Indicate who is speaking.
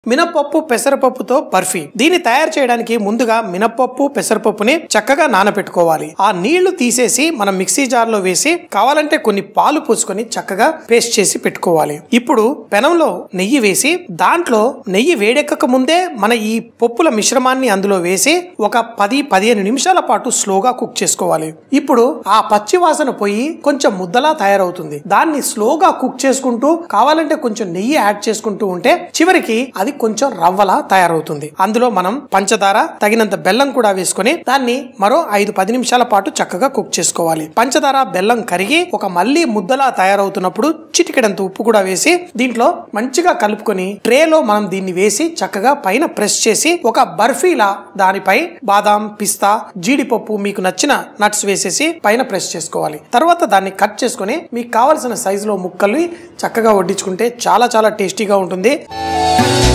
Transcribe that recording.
Speaker 1: మినపప్పు పెసరపప్పుతో బర్ఫీ దీన్ని తయారు చేయడానికి ముందుగా మినపప్పు పెసరపప్పుని చక్కగా నానబెట్టుకోవాలి ఆ నీళ్లు తీసేసి మనం మిక్సీ జార్ లో వేసి కావాలంటే కొన్ని పాలు పోసుకొని చక్కగా పేస్ట్ చేసి పెట్టుకోవాలి ఇప్పుడు పెనంలో నెయ్యి వేసి దాంట్లో నెయ్యి వేడెక్కక ముందే మన ఈ పప్పుల మిశ్రమాన్ని అందులో వేసి ఒక పది పదిహేను నిమిషాల పాటు స్లోగా కుక్ చేసుకోవాలి ఇప్పుడు ఆ పచ్చి వాసన పోయి కొంచెం ముద్దలా తయారవుతుంది దాన్ని స్లోగా కుక్ చేసుకుంటూ కావాలంటే కొంచెం నెయ్యి యాడ్ చేసుకుంటూ ఉంటే చివరికి అది కొంచెం రవ్వలా తయారవుతుంది అందులో మనం పంచదార తగినంత బెల్లం కూడా వేసుకొని దాన్ని మరో ఐదు పది నిమిషాల పాటు చక్కగా కుక్ చేసుకోవాలి పంచదార బెల్లం కరిగి ఒక మళ్ళీ ముద్దలా తయారవుతున్నప్పుడు చిటికెడంత ఉప్పు కూడా వేసి దీంట్లో మంచిగా కలుపుకొని ట్రేలో మనం దీన్ని వేసి చక్కగా పైన ప్రెస్ చేసి ఒక బర్ఫీలా దానిపై బాదాం పిస్తా జీడిపప్పు మీకు నచ్చిన నట్స్ వేసేసి పైన ప్రెస్ చేసుకోవాలి తర్వాత దాన్ని కట్ చేసుకొని మీకు కావలసిన సైజులో ముక్కల్ని చక్కగా వడ్డించుకుంటే చాలా చాలా టేస్టీగా ఉంటుంది